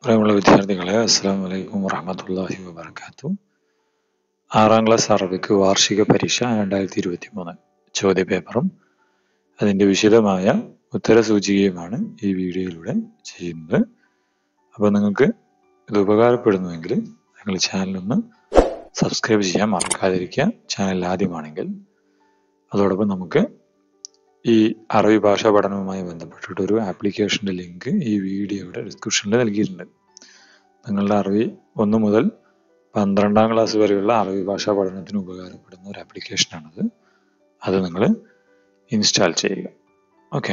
പ്രിയമുള്ള വിദ്യാർത്ഥികളെ അസ്സാം വലൈക്കും വറഹമത്തല്ലാഹി വബർക്കാത്തു ആറാം ക്ലാസ് അറബിക്ക് വാർഷിക പരീക്ഷ രണ്ടായിരത്തി ഇരുപത്തി മൂന്ന് ചോദ്യപേപ്പറും അതിൻ്റെ വിശദമായ ഉത്തരസൂചികയുമാണ് ഈ വീഡിയോയിലൂടെ ചെയ്യുന്നത് അപ്പോൾ നിങ്ങൾക്ക് ഇത് ഉപകാരപ്പെടുന്നുവെങ്കിൽ നിങ്ങൾ ചാനലൊന്ന് സബ്സ്ക്രൈബ് ചെയ്യാൻ മറക്കാതിരിക്കുക ചാനൽ ആദ്യമാണെങ്കിൽ അതോടൊപ്പം നമുക്ക് ഈ അറബി ഭാഷാ പഠനവുമായി ബന്ധപ്പെട്ടിട്ട് ഒരു ആപ്ലിക്കേഷൻ്റെ ലിങ്ക് ഈ വീഡിയോയുടെ ഡിസ്ക്രിപ്ഷനിൽ നൽകിയിട്ടുണ്ട് നിങ്ങളുടെ അറബി ഒന്ന് മുതൽ പന്ത്രണ്ടാം ക്ലാസ് വരെയുള്ള അറബി ഭാഷാ പഠനത്തിന് ഉപകാരപ്പെടുന്ന ഒരു ആപ്ലിക്കേഷനാണത് അത് നിങ്ങൾ ഇൻസ്റ്റാൾ ചെയ്യുക ഓക്കെ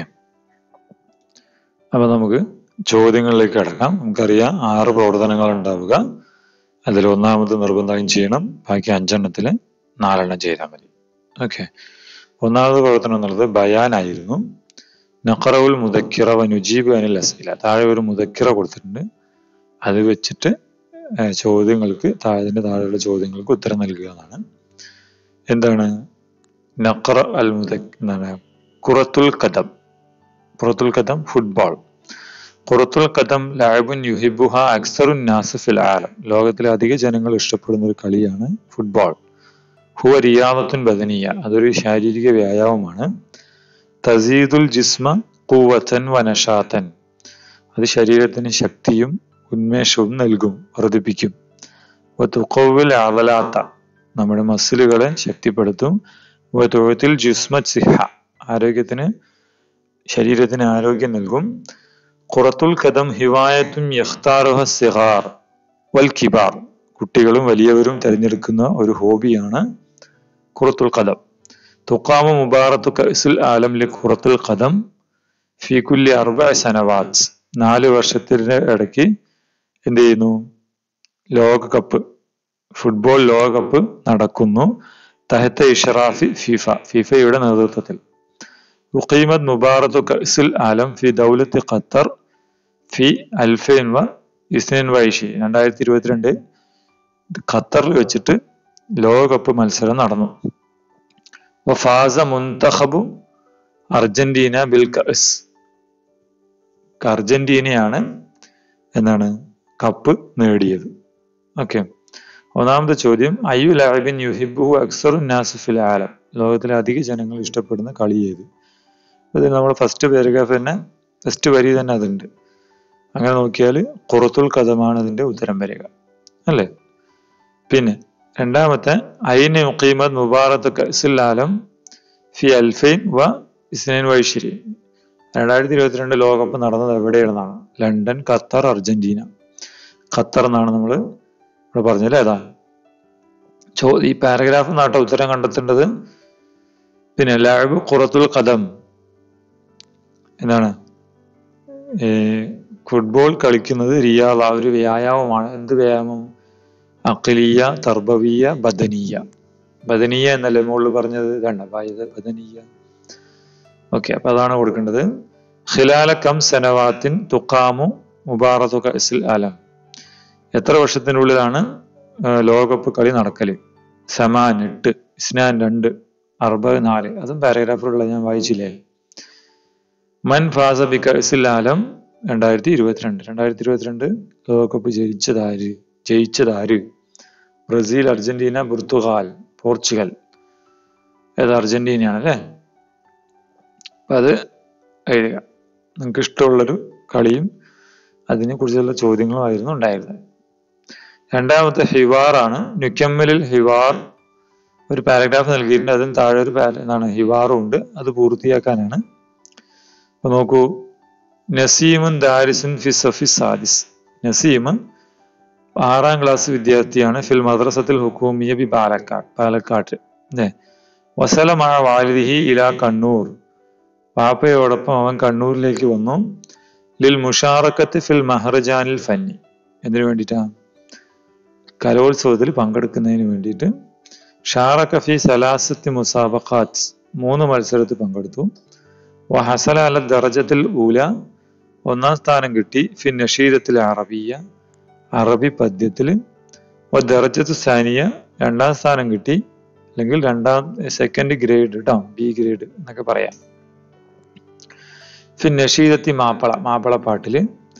അപ്പോൾ നമുക്ക് ചോദ്യങ്ങളിലേക്ക് കിടക്കാം നമുക്കറിയാം ആറ് പ്രവർത്തനങ്ങൾ ഉണ്ടാവുക അതിൽ ഒന്നാമത് നിർബന്ധമായും ചെയ്യണം ബാക്കി അഞ്ചെണ്ണത്തിൽ നാലെണ്ണം ചെയ്താൽ മതി ഓക്കെ ഒന്നാമത് പ്രവർത്തനം എന്നുള്ളത് ബയാനായിരുന്നു നഖറവുൽ മുദക്കിറ വനുജീബ് അനിൽ അസീല താഴെ ഒരു മുദക്കിറ കൊടുത്തിട്ടുണ്ട് അത് വെച്ചിട്ട് ചോദ്യങ്ങൾക്ക് താഴെ താഴെയുള്ള ചോദ്യങ്ങൾക്ക് ഉത്തരം നൽകുക എന്നാണ് എന്താണ് നഖറ അൽ മുദക് എന്താണ് കുറത്തുൽ കദം കുറത്തുൽ കദം ഫുട്ബോൾ കുറത്തുൽ കദം ലാബുൻ യുഹിബുഹ അക്സറുൻ നാസിഫിൽ ആലം ലോകത്തിലെ അധിക ജനങ്ങൾ ഇഷ്ടപ്പെടുന്ന ഒരു കളിയാണ് ഫുട്ബോൾ ഹുവ റിയാദത്തുൻ ബദനിയ അതൊരു ശാരീരിക വ്യായാമമാണ് തസീദുൽ ജിസ്മ കൂവത്തൻ വനഷാത്തൻ അത് ശരീരത്തിന് ശക്തിയും ഉന്മേഷവും നൽകും വർദ്ധിപ്പിക്കും തുക്കവിൽ അവലാത്ത നമ്മുടെ മസിലുകളെ ശക്തിപ്പെടുത്തും തൊഴുത്തിൽ ജിസ്മ സിഹ ആരോഗ്യത്തിന് ശരീരത്തിന് ആരോഗ്യം നൽകും ഖുറത്തുൽ കദം ഹിവായത്തും യഖ്താറുഹ സിഹാർ വൽ കിബാർ കുട്ടികളും വലിയവരും തിരഞ്ഞെടുക്കുന്ന ഒരു ഹോബിയാണ് ഖുറത്തുൽ ഖദം തുക്കാമ മുബാറത്തു കൈസുൽ ആലം ലി ഖുറത്തുൽ ഖദം ഫി കുല്ലി അർബ സനവാത്ത് നാല് വർഷത്തിന്റെ ഇടയ്ക്ക് എന്ത് ചെയ്യുന്നു ലോകകപ്പ് ഫുട്ബോൾ ലോകകപ്പ് നടക്കുന്നു തഹത്ത ഇഷറാഫി ഫിഫ ഫിഫയുടെ നേതൃത്വത്തിൽ ഉഖീമത് മുബാറത്തു കൈസുൽ ആലം ഫി ദൗലത്ത് ഖത്തർ ഫി അൽഫൈൻ വ ഇസ്നൈൻ വൈഷി രണ്ടായിരത്തി ഇരുപത്തിരണ്ട് ഖത്തറിൽ വെച്ചിട്ട് ലോകകപ്പ് മത്സരം നടന്നു ഫാസ മുന്തഖബു അർജന്റീന ബിൽ കസ് അർജന്റീനയാണ് എന്താണ് കപ്പ് നേടിയത് ഓക്കെ ഒന്നാമത്തെ ചോദ്യം അയ്യു ലാബിൻ യുഹിബു അക്സറു നാസിഫിൽ ആലം ലോകത്തിലെ അധിക ജനങ്ങൾ ഇഷ്ടപ്പെടുന്ന കളി ഏത് ഇത് നമ്മൾ ഫസ്റ്റ് പാരഗ്രാഫ് തന്നെ ഫസ്റ്റ് വരി തന്നെ അതുണ്ട് അങ്ങനെ നോക്കിയാൽ കുറത്തുൽ കഥമാണ് അതിന്റെ ഉത്തരം വരിക അല്ലേ പിന്നെ രണ്ടാമത്തെ ഐന മുഖീമത് മുബാറത്ത് കസിൽ ആലം ഫി അൽഫൈൻ വ ഇസ്നൈൻ വൈഷിരി രണ്ടായിരത്തി ഇരുപത്തിരണ്ട് ലോകകപ്പ് നടന്നത് എവിടെയാണെന്നാണ് ലണ്ടൻ ഖത്തർ അർജന്റീന ഖത്തർ എന്നാണ് നമ്മൾ ഇവിടെ പറഞ്ഞല്ലേ ഏതാ ചോ ഈ പാരഗ്രാഫ് നാട്ട ഉത്തരം കണ്ടെത്തേണ്ടത് പിന്നെ ലാബ് ഖുറത്തുൽ ഖദം എന്താണ് ഫുട്ബോൾ കളിക്കുന്നത് റിയാദ ഒരു വ്യായാമമാണ് എന്ത് വ്യായാമം അഖിലിയ തർബവിയ ബദനീയ ബദനീയ എന്നല്ലേ മുകളിൽ പറഞ്ഞത് ഇതാണ് ബദനീയ ഓക്കെ അപ്പൊ അതാണ് കൊടുക്കേണ്ടത് ഖിലാല കം സനവാത്തിൻ തുക്കാമു മുബാറത്തു കസിൽ ആലം എത്ര വർഷത്തിനുള്ളിലാണ് ലോകകപ്പ് കളി നടക്കല് സമാൻ എട്ട് ഇസ്നാൻ രണ്ട് അറുപത് നാല് അതും പാരഗ്രാഫിലുള്ള ഞാൻ വായിച്ചില്ലേ മൻ ഫാസ ബി കസിൽ ആലം രണ്ടായിരത്തി ഇരുപത്തിരണ്ട് രണ്ടായിരത്തി ഇരുപത്തിരണ്ട് ലോകകപ്പ് ജയിച്ചതാര് ജയിച്ചതാര് ബ്രസീൽ അർജന്റീന പുർത്തുഗാൽ പോർച്ചുഗൽ ഏത് അർജന്റീനയാണ് അല്ലേ അപ്പൊ അത് എഴുതുക നിങ്ങൾക്ക് ഇഷ്ടമുള്ളൊരു കളിയും അതിനെ കുറിച്ചുള്ള ചോദ്യങ്ങളും ആയിരുന്നു ഉണ്ടായിരുന്നത് രണ്ടാമത്തെ ഹിവാറാണ് നുക്കമ്മലിൽ ഹിവാർ ഒരു പാരഗ്രാഫ് നൽകിയിട്ടുണ്ട് അതിന് താഴെ ഒരു എന്താണ് ഹിവാറും ഉണ്ട് അത് പൂർത്തിയാക്കാനാണ് അപ്പൊ നോക്കൂ നസീമുൻ ദാരിസുൻ ഫി സഫി സാദിസ് നസീം ആറാം ക്ലാസ് വിദ്യാർത്ഥിയാണ് ഫിൽ മദ്രസത്തിൽ ഹുക്കൂമിയ ബി പാലക്കാട് പാലക്കാട്ട് അല്ലേ വസലമായ വാലിദിഹി ഇല കണ്ണൂർ പാപ്പയോടൊപ്പം അവൻ കണ്ണൂരിലേക്ക് വന്നു ലിൽ മുഷാറക്കത്ത് ഫിൽ മഹർജാനിൽ ഫന്നി എന്തിനു വേണ്ടിയിട്ടാ കലോത്സവത്തിൽ പങ്കെടുക്കുന്നതിന് വേണ്ടിയിട്ട് ഷാറക്ക ഫി സലാസത്തി മുസാബഖാത്ത് മൂന്ന് മത്സരത്തിൽ പങ്കെടുത്തു വ ഹസല അല ദറജത്തിൽ ഊല ഒന്നാം സ്ഥാനം കിട്ടി ഫി നഷീദത്തിൽ അറബിയ അറബി പദ്യത്തിൽ ദർജത്ത് സാനിയ രണ്ടാം സ്ഥാനം കിട്ടി അല്ലെങ്കിൽ രണ്ടാം സെക്കൻഡ് ഗ്രേഡ് കേട്ടോ ബി ഗ്രേഡ് എന്നൊക്കെ പറയാം ഫി നഷീദത്തി മാപ്പിള മാപ്പിള പാട്ടില്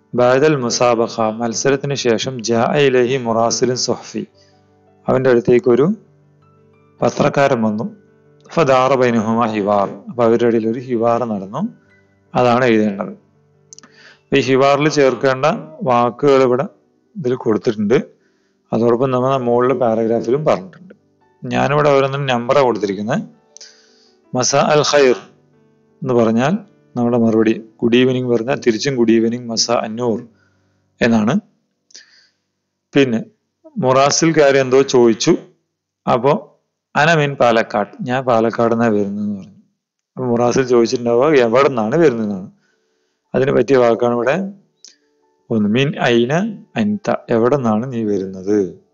ബാദൽ മുസാബഖ മത്സരത്തിന് ശേഷം ജാ ഇലഹി മുറാസിലിൻ സുഹഫി അവന്റെ അടുത്തേക്ക് ഒരു പത്രക്കാരൻ വന്നു ഫദാറ ബൈനുഹുമ ഹിവാർ അപ്പൊ അവരുടെ ഇടയിൽ ഒരു ഹിവാർ നടന്നു അതാണ് എഴുതേണ്ടത് ഈ ഹിവാറിൽ ചേർക്കേണ്ട വാക്കുകൾ ഇവിടെ ഇതിൽ കൊടുത്തിട്ടുണ്ട് അതോടൊപ്പം നമ്മൾ മുകളിലെ പാരഗ്രാഫിലും പറഞ്ഞിട്ടുണ്ട് ഞാനിവിടെ ഓരോന്നും നമ്പറാണ് കൊടുത്തിരിക്കുന്നത് മസ അൽ ഖൈർ എന്ന് പറഞ്ഞാൽ നമ്മുടെ മറുപടി ഗുഡ് ഈവനിങ് പറഞ്ഞാൽ തിരിച്ചും ഗുഡ് ഈവനിങ് മസ അന്നൂർ എന്നാണ് പിന്നെ മുറാസിൽ കാര്യം എന്തോ ചോദിച്ചു അപ്പോ അനമീൻ പാലക്കാട് ഞാൻ പാലക്കാട് നിന്നാണ് വരുന്നതെന്ന് പറഞ്ഞു അപ്പൊ മുറാസിൽ ചോദിച്ചിട്ടുണ്ടാവുക എവിടെ നിന്നാണ് വരുന്നതെന്നാണ് അതിന് പറ്റിയ വാക്കാണ് ഇവിടെ ഒന്ന് മീൻ ഐന അൻത എവിടെ നിന്നാണ് നീ വരുന്നത്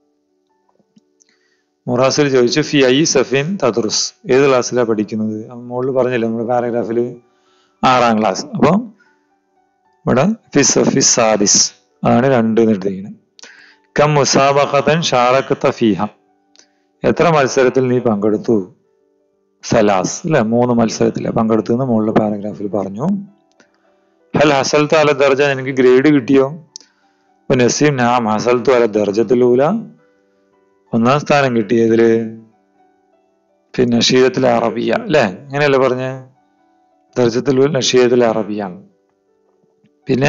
മുറാസിൽ ചോദിച്ചു ഫി ഐ സഫിൻ തദ്റുസ് ഏത് ക്ലാസ്സിലാണ് പഠിക്കുന്നത് മുകളിൽ പറഞ്ഞില്ല നമ്മുടെ പാരഗ്രാഫിൽ ആറാം ക്ലാസ് അപ്പൊ ഇവിടെ ഫിസ് ഫിസ് സാദിസ് അതാണ് രണ്ട് നിർദ്ദേശിക്കുന്നത് കം മുസാബഖത്തൻ ഷാറക്കത്ത ഫീഹ എത്ര മത്സരത്തിൽ നീ പങ്കെടുത്തു സലാസ് അല്ലെ മൂന്ന് മത്സരത്തിൽ പങ്കെടുത്തു എന്ന് മുകളിലെ പാരഗ്രാഫിൽ പറഞ്ഞു ഹൽ ഹസൽത്തു അല ദർജ എനിക്ക് ഗ്രേഡ് കിട്ടിയോ അപ്പൊ നസീം നാം ഹസൽത്തു അല ദർജത്തിലൂല ഒന്നാം സ്ഥാനം കിട്ടിയതില് പിന്നെ നഷീദത്തിലെ അറബിയ അല്ലെ അങ്ങനെയല്ലേ പറഞ്ഞ ദർജത്തിലൂല നഷീദത്തിലെ അറബിയാണ് പിന്നെ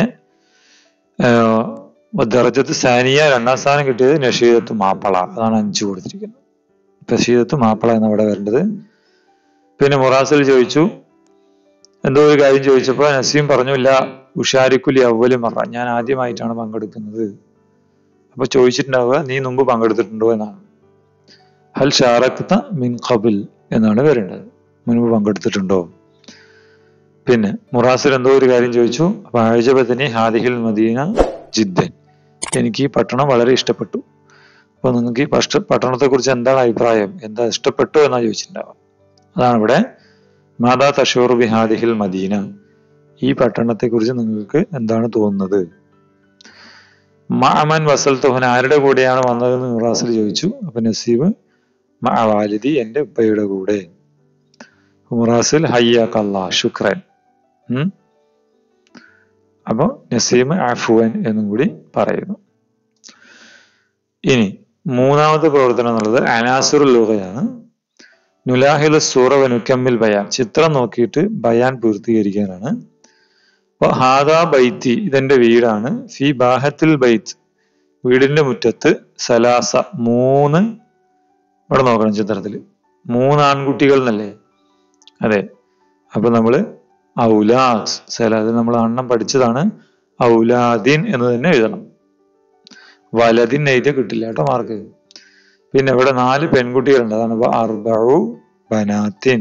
ദർജത്ത് സാനിയ രണ്ടാം സ്ഥാനം കിട്ടിയത് നഷീദത്ത് മാപ്പള അതാണ് അഞ്ചു കൊടുത്തിരിക്കുന്നത് നഷീദത്ത് മാപ്പള എന്ന് അവിടെ വരേണ്ടത് പിന്നെ മുറാസിൽ ചോദിച്ചു എന്തോ ഒരു കാര്യം ചോദിച്ചപ്പോൾ നസീം പറഞ്ഞു ഇല്ല ഉഷാരിക്കുലി അവല് മറ ഞാൻ ആദ്യമായിട്ടാണ് പങ്കെടുക്കുന്നത് അപ്പൊ ചോദിച്ചിട്ടുണ്ടാവുക നീ മുമ്പ് പങ്കെടുത്തിട്ടുണ്ടോ എന്നാണ് ഹൽ ഷാറക്ത മിൻ ഖബിൽ എന്നാണ് വരേണ്ടത് മുൻപ് പങ്കെടുത്തിട്ടുണ്ടോ പിന്നെ മുറാസിൽ എന്തോ ഒരു കാര്യം ചോദിച്ചു അപ്പൊ ആഴ്ചപത്തിനി ഹാദിഹിൽ മദീന ജിദ്ദൻ എനിക്ക് ഈ പട്ടണം വളരെ ഇഷ്ടപ്പെട്ടു അപ്പൊ നിങ്ങൾക്ക് ഈ പഷ്ട പട്ടണത്തെ കുറിച്ച് എന്താണ് അഭിപ്രായം എന്താ ഇഷ്ടപ്പെട്ടു എന്നാ ചോദിച്ചിട്ടുണ്ടാവുക അതാണ് ഇവിടെ മാതാ തഷൂർ ബിഹാദിഹിൽ മദീന ഈ പട്ടണത്തെ കുറിച്ച് നിങ്ങൾക്ക് എന്താണ് തോന്നുന്നത് മാമൻ വസൽ തോഹൻ ആരുടെ കൂടെയാണ് വന്നതെന്ന് മുറാസിൽ ചോദിച്ചു അപ്പൊ നസീബ് മാ വാലിദി എന്റെ ഉപ്പയുടെ കൂടെ മുറാസിൽ ഹയ്യാക്കല്ലാ ശുക്രൻ ഉം അപ്പൊ നസീം ആഫുവൻ എന്നും കൂടി പറയുന്നു ഇനി മൂന്നാമത്തെ പ്രവർത്തനം എന്നുള്ളത് അനാസുർ ലൂഹയാണ് നുലാഹില സൂറ വനുക്കമ്മിൽ ബയാൻ ചിത്രം നോക്കിയിട്ട് ബയാൻ പൂർത്തീകരിക്കാനാണ് അപ്പൊ ഹാദാ ബൈത്തി ഇതെന്റെ വീടാണ് ഫി ബാഹത്തിൽ ബൈത്ത് വീടിന്റെ മുറ്റത്ത് സലാസ മൂന്ന് ഇവിടെ നോക്കണം ചിത്രത്തില് മൂന്ന് ആൺകുട്ടികൾ എന്നല്ലേ അതെ അപ്പൊ നമ്മള് ഔലാദ് സലാദ് നമ്മൾ അണ്ണം പഠിച്ചതാണ് ഔലാദിൻ എന്ന് തന്നെ എഴുതണം വലതിൻ എഴുതിയ കിട്ടില്ല കേട്ടോ മാർക്ക് പിന്നെ ഇവിടെ നാല് പെൺകുട്ടികളുണ്ട് അതാണ് അർബു ബനാത്തിൻ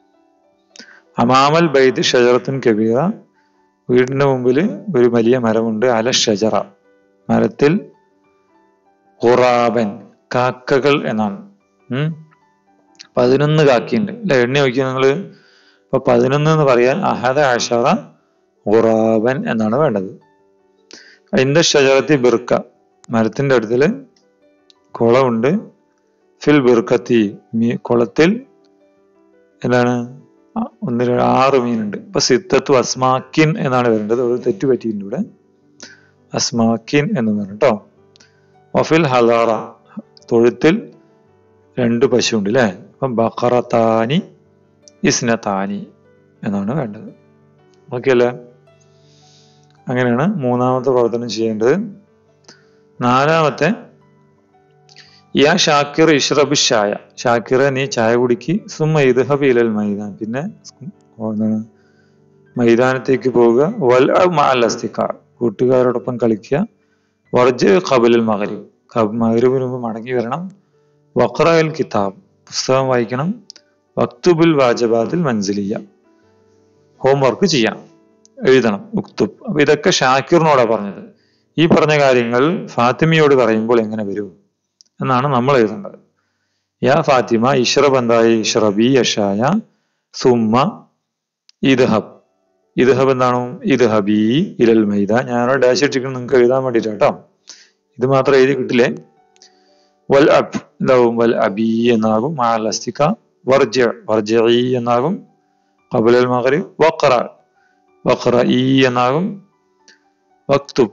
അമാമൽ ബൈത്ത് ഷജറത്തുൻ കബീറ വീടിന്റെ മുമ്പിൽ ഒരു വലിയ മരമുണ്ട് അല ഷജറ മരത്തിൽ ഖുറാബൻ കാക്കകൾ എന്നാണ് ഉം പതിനൊന്ന് കാക്കിയുണ്ട് അല്ലെ എണ്ണി നോക്കിയ നിങ്ങള് ഇപ്പൊ പതിനൊന്ന് എന്ന് പറയാൻ അഹദ അഷറ ഖുറാബൻ എന്നാണ് വേണ്ടത് അതിന്റെ ഷജറത്തി ബിർക്ക മരത്തിന്റെ അടുത്തില് കുളമുണ്ട് ഫിൽ ബിർക്കത്തി മീ കുളത്തിൽ എന്താണ് ഒന്ന് ആറ് മീനുണ്ട് ഇപ്പൊ സിത്തത്തു അസ്മാക്കിൻ എന്നാണ് വരേണ്ടത് ഒരു തെറ്റ് പറ്റിയിട്ടുണ്ട് ഇവിടെ അസ്മാക്കിൻ എന്ന് പറഞ്ഞു കേട്ടോ വഫിൽ ഹലാറ തൊഴുത്തിൽ രണ്ട് പശു ഉണ്ട് അല്ലേ അപ്പം ബക്കറത്താനി ഇസ്നത്താനി എന്നാണ് വേണ്ടത് ഓക്കെ അല്ലേ അങ്ങനെയാണ് മൂന്നാമത്തെ പ്രവർത്തനം ചെയ്യേണ്ടത് നാലാമത്തെ യാ ഷാക്കിർ ഇഷ്റബ് ഷായ ഷാക്കിറെ നീ ചായ കുടിക്ക് സുമ ഇദ്ഹബ് ഇലൽ മൈതാൻ പിന്നെ എന്താണ് മൈതാനത്തേക്ക് പോവുക വൽ മാൽ അസ്തിക്കാർ കൂട്ടുകാരോടൊപ്പം കളിക്കുക വർജ് ഖബലുൽ മഹരിബ് മഹരിബിന് മുമ്പ് മടങ്ങി വരണം വഖറൽ കിതാബ് പുസ്തകം വായിക്കണം വക്തുബുൽ വാജബാദിൽ മൻസിലിയ ഹോംവർക്ക് ചെയ്യാം എഴുതണം ഉക്തുബ് അപ്പൊ ഇതൊക്കെ ഷാക്കിറിനോടാ പറഞ്ഞത് ഈ പറഞ്ഞ കാര്യങ്ങൾ ഫാത്തിമയോട് പറയുമ്പോൾ എങ്ങനെ വരും എന്നാണ് നമ്മൾ എഴുതേണ്ടത് യാ ഫാത്തിമ ഇഷ്റബ് എന്തായി ഇഷ്റബി യഷായ സുമ്മ ഇദ്ഹബ് ഇദ്ഹബ് എന്താണ് ഇദ്ഹബി ഇലൽ മൈദ ഞാനവിടെ ഡാഷ് ഇട്ടിരിക്കുന്നത് നിങ്ങൾക്ക് എഴുതാൻ വേണ്ടിയിട്ട് കേട്ടോ ഇത് മാത്രം എഴുതി കിട്ടില്ലേ വൽ അബ് എന്താവും വൽ അബി എന്നാകും മാൽ അസ്തിക വർജ വർജഇ എന്നാകും ഖബലൽ മഗ്രിബ് വഖറ വഖറ ഈ എന്നാകും വക്തുബ്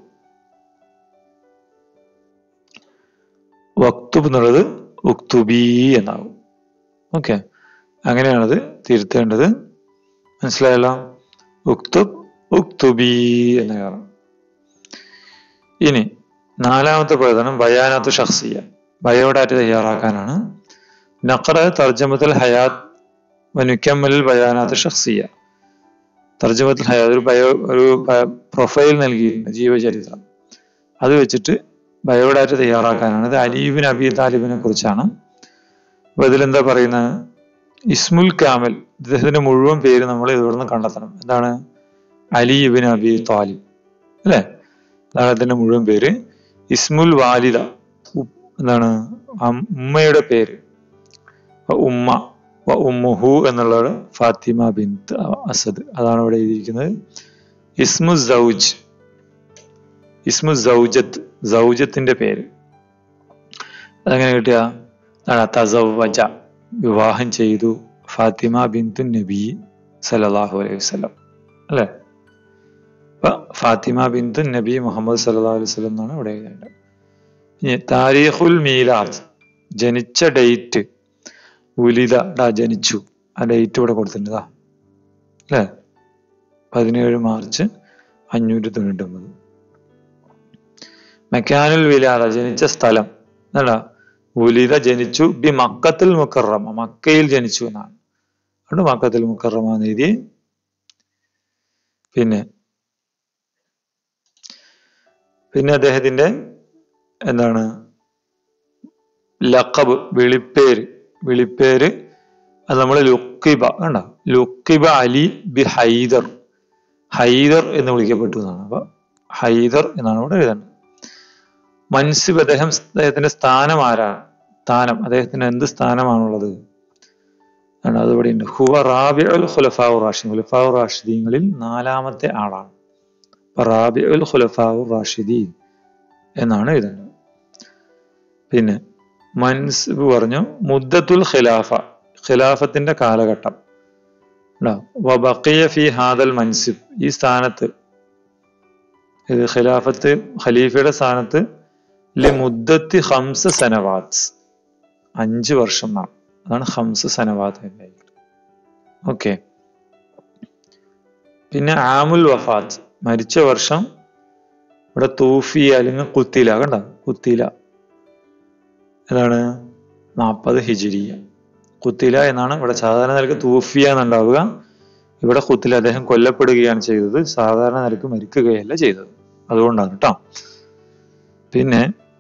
വക്തുബ് എന്നുള്ളത് ഉക്തുബി എന്നാകും ഓക്കെ അങ്ങനെയാണത് തിരുത്തേണ്ടത് മനസ്സിലായല്ലോ ഉക്തുബ് ഉക്തുബി എന്ന് കാണാം ഇനി നാലാമത്തെ പ്രവർത്തനം ബയാനാത്ത് ഷഖ്സിയ ബയോഡാറ്റ തയ്യാറാക്കാനാണ് നഖറ തർജമത്തുൽ ഹയാത്ത് വനുക്കമ്മലിൽ ബയാനാത്ത് ഷഖ്സിയ തർജമത്തുൽ ഹയാത്ത് ഒരു ബയോ ഒരു പ്രൊഫൈൽ നൽകിയിട്ടുണ്ട് ജീവചരിത്രം അത് വെച്ചിട്ട് ബയോഡാറ്റ തയ്യാറാക്കാനാണ് ഇത് അലീബിൻ അബി താലിബിനെ കുറിച്ചാണ് അപ്പൊ ഇതിലെന്താ പറയുന്നത് ഇസ്മുൽ കാമൽ ഇദ്ദേഹത്തിന്റെ മുഴുവൻ പേര് നമ്മൾ ഇവിടുന്ന് കണ്ടെത്തണം എന്താണ് അലി ഇബിൻ അബി താലിബ് അല്ലേ അദ്ദേഹത്തിന്റെ മുഴുവൻ പേര് ഇസ്മുൽ വാലിദ ഉ- എന്താണ് അം- ഉമ്മയുടെ പേര് അപ്പൊ ഉമ്മ വ ഉമ്മുഹു എന്നുള്ളത് ഫാത്തിമ ബിന്ത് അസദ് അതാണ് ഇവിടെ എഴുതിയിരിക്കുന്നത് ഇസ്മു സൗജ് ഇസ്മു സൗജത്ത് സൗജത്തിന്റെ പേര് അതെങ്ങനെ കിട്ടിയ തസവജ വിവാഹം ചെയ്തു ഫാത്തിമ ബിന്തു നബി സല്ലല്ലാഹു അലൈഹി വസല്ലം അല്ലേ അപ്പൊ ഫാത്തിമ ബിന്തു നബി മുഹമ്മദ് സല്ലല്ലാഹു അലൈഹി വസല്ലം എന്നാണ് ഇവിടെ എഴുതേണ്ടത് ഇനി താരീഖുൽ മീലാദ് ജനിച്ച ഡേറ്റ് ഉലിത ഡാ ജനിച്ചു ആ ഡേറ്റ് ഇവിടെ കൊടുത്തിട്ടുണ്ടതാ അല്ലേ പതിനേഴ് മാർച്ച് അഞ്ഞൂറ്റി തൊണ്ണൂറ്റി ഒമ്പത് മെക്കാനുൽ വിലാദ ജനിച്ച സ്ഥലം എന്നല്ല ഉലിത ജനിച്ചു ബി മക്കത്തിൽ മുക്കറമ മക്കയിൽ ജനിച്ചു എന്നാണ് അതുകൊണ്ട് മക്കത്തിൽ മുക്കറമ എന്ന് എഴുതി പിന്നെ പിന്നെ അദ്ദേഹത്തിന്റെ എന്താണ് ലഖബ് വിളിപ്പേര് വിളിപ്പേര് അത് നമ്മൾ ലുക്കിബ കണ്ട ലുക്കിബ അലി ബി ഹൈദർ ഹൈദർ എന്ന് വിളിക്കപ്പെട്ടു എന്നാണ് അപ്പൊ ഹൈദർ എന്നാണ് ഇവിടെ എഴുതേണ്ടത് മൻസിബ് അദ്ദേഹം അദ്ദേഹത്തിന്റെ സ്ഥാനം ആരാണ് സ്ഥാനം അദ്ദേഹത്തിന് എന്ത് സ്ഥാനമാണുള്ളത് ആണ് അത് ഇവിടെ ഉണ്ട് ഹുവ റാബി ഉൽ ഖുലഫാഉ റാഷിദ് ഖുലഫാഉ റാഷിദീങ്ങളിൽ നാലാമത്തെ ആളാണ് അപ്പൊ റാബി ഉൽ ഖുലഫാഉ റാഷിദീൻ എന്നാണ് എഴുതേണ്ടത് പിന്നെ മൻസിബ് പറഞ്ഞു മുദ്ദത്തുൽ ഖിലാഫ ഖിലാഫത്തിന്റെ കാലഘട്ടം ഉണ്ടോ? വബഖിയ ഫി ഹാദൽ മൻസിബ് ഈ സ്ഥാനത്ത് ഇത് ഖിലാഫത്ത് ഖലീഫയുടെ സ്ഥാനത്ത് ലി മുദ്ദത്തി ഹംസ സനവാത്ത് അഞ്ച് വർഷം എന്നാണ് അതാണ് ഹംസ സനവാത്ത് ഓക്കെ പിന്നെ ആമുൽ വഫാത്ത് മരിച്ച വർഷം ഇവിടെ തൂഫിയ അല്ലെങ്കിൽ കുത്തില കണ്ട കുത്തില എന്താണ് നാൽപ്പത് ഹിജിരിയ കുത്തില എന്നാണ് ഇവിടെ സാധാരണ നിലക്ക് തൂഫിയ എന്നുണ്ടാവുക ഇവിടെ കുത്തില അദ്ദേഹം കൊല്ലപ്പെടുകയാണ് ചെയ്തത് സാധാരണ നിലക്ക് മരിക്കുകയല്ല ചെയ്തത് അതുകൊണ്ടാണ് കേട്ടോ പിന്നെ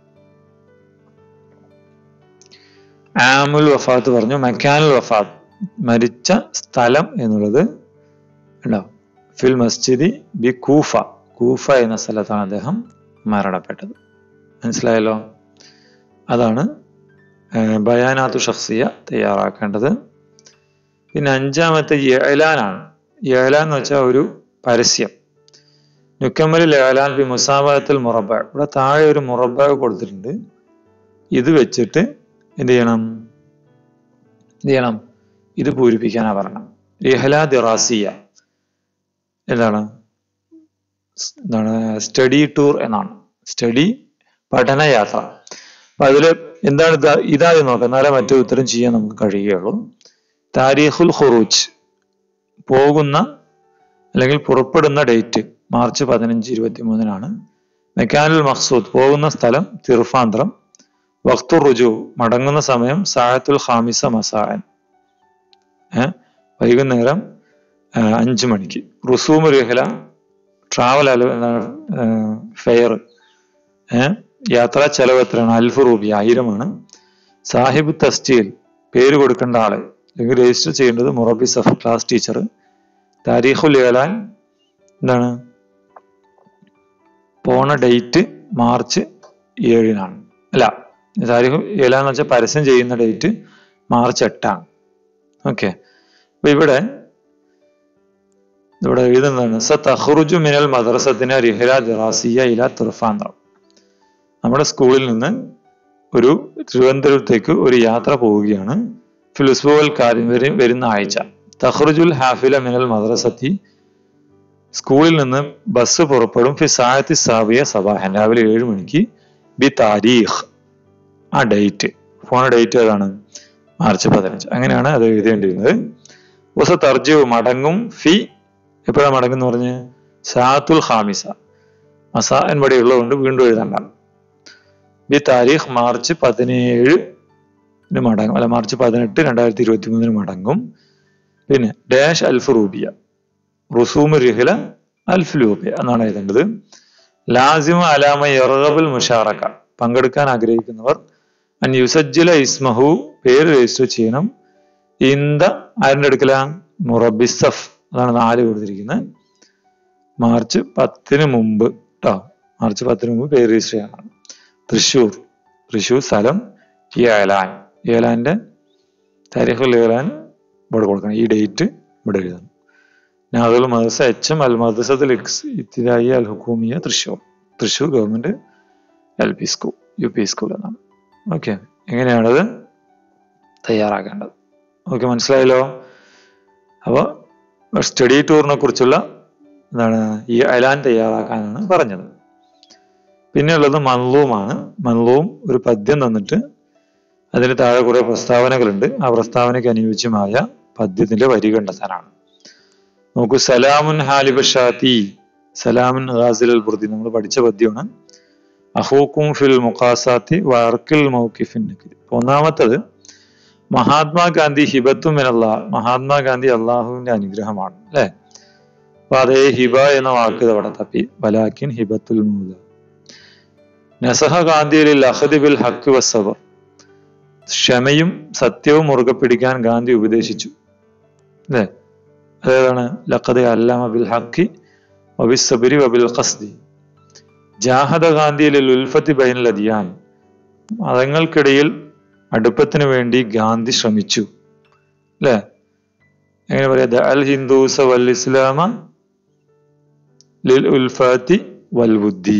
ആമുൽ വഫാത്ത് പറഞ്ഞു മെക്കാനുൽ വഫാത്ത് മരിച്ച സ്ഥലം എന്നുള്ളത് ഉണ്ടാവും ഫിൽ മസ്ജിദി ബി കൂഫ കൂഫ എന്ന സ്ഥലത്താണ് അദ്ദേഹം മരണപ്പെട്ടത് മനസ്സിലായല്ലോ അതാണ് ഏർ ബയാനാത്തു ഷഖ്സിയ തയ്യാറാക്കേണ്ടത് പിന്നെ അഞ്ചാമത്തെ ഏലാനാണ് ഏലാൻ എന്ന് വെച്ചാൽ ഒരു പരസ്യം നുക്കമ്മലിൽ ഏലാൻ ബി മുസാബത്തിൽ മുറബ ഇവിടെ താഴെ ഒരു മുറബ കൊടുത്തിട്ടുണ്ട് ഇത് വെച്ചിട്ട് എന്ത് ചെയ്യണം എന്ത് ചെയ്യണം ഇത് പൂരിപ്പിക്കാനാ പറയണം റിഹല ദിറാസിയ എന്താണ് സ് എന്താണ് സ്റ്റഡി ടൂർ എന്നാണ് സ്റ്റഡി പഠനയാത്ര അപ്പൊ അതില് എന്താണ് ഇതാ ഇതാദ്യം നോക്കാം എന്നാലേ മറ്റു ഉത്തരം ചെയ്യാൻ നമുക്ക് കഴിയുകയുള്ളൂ താരീഖുൽ ഖുറൂജ് പോകുന്ന അല്ലെങ്കിൽ പുറപ്പെടുന്ന ഡേറ്റ് മാർച്ച് പതിനഞ്ച് ഇരുപത്തി മൂന്നിനാണ് മെക്കാനുൽ മഖ്സൂദ് പോകുന്ന സ്ഥലം തിർഫാന്തരം വക്തു റുജു മടങ്ങുന്ന സമയം സായത്തുൽ ഖാമിസ മസായൻ ഏഹ് വൈകുന്നേരം ആ, അഞ്ച് മണിക്ക് റുസൂമ് രഹല ട്രാവൽ അലോ എന്താണ് ഫെയർ ഏഹ് യാത്രാ ചെലവ് എത്രയാണ് അൽഫ് റൂബി ആയിരമാണ് സാഹിബ് തസ്റ്റീൽ പേര് കൊടുക്കേണ്ട ആള് അല്ലെങ്കിൽ രജിസ്റ്റർ ചെയ്യേണ്ടത് മുറബി സഫ് ക്ലാസ് ടീച്ചർ താരീഖുൽ ഏലാൻ എന്താണ് പോണ ഡേറ്റ് മാർച്ച് ഏഴിനാണ് അല്ല താരീഖ് ഏലാൻ എന്ന് വെച്ചാൽ പരസ്യം ചെയ്യുന്ന ഡേറ്റ് മാർച്ച് എട്ടാണ് ഓക്കെ അപ്പൊ ഇവിടെ ഇവിടെ എഴുതുന്നതാണ് സ തഹ്റുജു മിനൽ മദ്രസത്തിന് റിഹല ദിറാസിയ ഇല തുർഫാന്തം നമ്മുടെ സ്കൂളിൽ നിന്ന് ഒരു തിരുവനന്തപുരത്തേക്ക് ഒരു യാത്ര പോവുകയാണ് ഫിലുസ്ബോൽ കാര്യം വരുന്ന ആഴ്ച തഹ്റുജുൽ ഹാഫില മിനൽ മദ്രസത്തി സ്കൂളിൽ നിന്ന് ബസ് പുറപ്പെടും ഫി സായത്തി സാവിയ സബാഹൻ രാവിലെ ഏഴ് മണിക്ക് ബി താരീഖ് ആ ഡേറ്റ് ഫോൺ ഡേറ്റ് ഏതാണ് മാർച്ച് പതിനഞ്ച് അങ്ങനെയാണ് അത് എഴുതേണ്ടിയിരുന്നത് ഉസ തർജു മടങ്ങും ഫി എപ്പോഴാണ് മടങ്ങുന്ന പറഞ്ഞ് സാത്തുൽ ഖാമിസ മസാൻ ഇവിടെ ഉള്ളതുകൊണ്ട് വീണ്ടും എഴുതണ്ട ബി താരീഖ് മാർച്ച് പതിനേഴ് മടങ്ങും അല്ല മാർച്ച് പതിനെട്ട് രണ്ടായിരത്തി ഇരുപത്തി മൂന്നിന് മടങ്ങും പിന്നെ ഡാഷ് അൽഫ് റൂബിയ റുസൂമ് റിഹില അൽഫ് ലൂബിയ എന്നാണ് എഴുതേണ്ടത് ലാസിമ അലാമ യറബുൽ മുഷാറക്ക പങ്കെടുക്കാൻ ആഗ്രഹിക്കുന്നവർ അൻ യുസജ്ജില ഇസ്മഹു പേര് രജിസ്റ്റർ ചെയ്യണം ഇന്ത ആരുടെ എടുക്കല മുറബിസഫ് അതാണ് നാല് കൊടുത്തിരിക്കുന്നത് മാർച്ച് പത്തിന് മുമ്പ് കേട്ടോ മാർച്ച് പത്തിന് മുമ്പ് പേര് രജിസ്റ്റർ ചെയ്യണം തൃശ്ശൂർ തൃശ്ശൂർ സ്ഥലം ഏലാൻ ഏലാന്റെ താരിഖുൽ ഏലാൻ ഇവിടെ കൊടുക്കണം ഈ ഡേറ്റ് ഇവിടെ എഴുതണം നാദുൽ മദ്രസ എച്ച് എം അൽ മദ്രസത്തുൽ ഇത്തിദായി അൽ ഹുക്കൂമിയ Thrissur Thrissur government L P school U P school എന്നാണ് ഓക്കെ എങ്ങനെയാണത് തയ്യാറാക്കേണ്ടത് ഓക്കെ മനസ്സിലായല്ലോ അപ്പോൾ സ്റ്റഡി ടൂറിനെ കുറിച്ചുള്ള എന്താണ് ഈ അലാൻ തയ്യാറാക്കാനാണ് പറഞ്ഞത് പിന്നെയുള്ളത് മൻലൂമാണ് മൻലൂം ഒരു പദ്യം തന്നിട്ട് അതിന് താഴെ കുറെ പ്രസ്താവനകളുണ്ട് ആ പ്രസ്താവനയ്ക്ക് അനുയോജ്യമായ പദ്യത്തിന്റെ വരി കണ്ടെത്താനാണ് നോക്കൂ സലാമുൻ ഹാലിബഷാത്തി സലാമുൻ ഗാസിൽ അൽ ബുർദി നമ്മൾ പഠിച്ച പദ്യമാണ് അഹൂക്കും ഫിൽ മുഖാസാത്തി വർക്കിൽ മൗക്കിഫിൻ ഒന്നാമത്തത് മഹാത്മാഗാന്ധി ഹിബത്തും മിനല്ലാ മഹാത്മാഗാന്ധി അള്ളാഹുവിന്റെ അനുഗ്രഹമാണ് അല്ലെ അപ്പൊ അതേ ഹിബ എന്ന വാക്ക് അവിടെ തപ്പി വലാക്കിൻ ഹിബത്തുൽ മൂല നസഹ ഗാന്ധിയിൽ അഹദ് ബിൽ ഹക്ക് വസബർ ക്ഷമയും സത്യവും മുറുകെ പിടിക്കാൻ ഗാന്ധി ഉപദേശിച്ചു അല്ലേ അതേതാണ് ലഖദ് അല്ലാമ ബിൽ ഹക്കി വബിസബരി വബിൽ ഖസ്ദി ജാഹദ ഗാന്ധിയിൽ ഉൽഫത്തി ബൈനൽ അദിയാൻ മതങ്ങൾക്കിടയിൽ അടുപ്പത്തിന് വേണ്ടി ഗാന്ധി ശ്രമിച്ചു അല്ലേ എങ്ങനെ പറയാ അൽ ഹിന്ദൂസ വൽ ഇസ്ലാമ ലിൽ ഉൽഫാത്തി വൽ ബുദ്ധി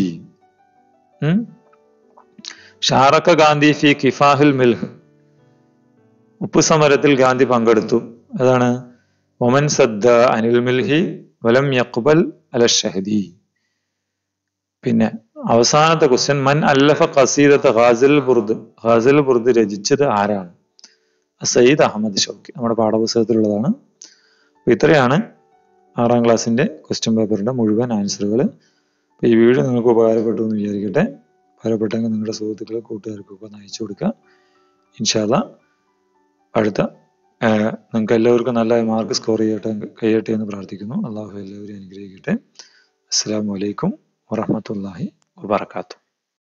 ഷാറക്ക ഗാന്ധി ഫി കിഫാഹിൽ മിൽഹ് ഉപ്പു സമരത്തിൽ ഗാന്ധി പങ്കെടുത്തു അതാണ് ഒമൻ സദ്ദ അനിൽ മിൽഹി വലം യക്ബൽ അല ഷഹദി പിന്നെ അവസാനത്തെ ക്വസ്റ്റ്യൻ മൻ അല്ലഫ ഖസീദത്ത് ഖാസിൽ ബുർദ് ഖാസിൽ ബുർദ് രചിച്ചത് ആരാണ് സയ്യിദ് അഹമ്മദ് ഷൗക്കി നമ്മുടെ പാഠപുസ്തകത്തിലുള്ളതാണ് അപ്പൊ ഇത്രയാണ് ആറാം ക്ലാസ്സിന്റെ ക്വസ്റ്റ്യൻ പേപ്പറിന്റെ മുഴുവൻ ആൻസറുകൾ അപ്പൊ ഈ വീഡിയോ നിങ്ങൾക്ക് ഉപകാരപ്പെട്ടു എന്ന് വിചാരിക്കട്ടെ ഉപകാരപ്പെട്ടെങ്കിൽ നിങ്ങളുടെ സുഹൃത്തുക്കളെ കൂട്ടുകാർക്കൊക്കെ ഒന്ന് അയച്ചു കൊടുക്കുക ഇൻഷാല്ല അടുത്ത നിങ്ങൾക്ക് എല്ലാവർക്കും നല്ല മാർക്ക് സ്കോർ ചെയ്യട്ടെ കഴിയട്ടെ എന്ന് പ്രാർത്ഥിക്കുന്നു അള്ളാഹു എല്ലാവരെയും അനുഗ്രഹിക്കട്ടെ അസ്സാം വലൈക്കും വറഹമത്തല്ലാഹി വബർക്കാത്തു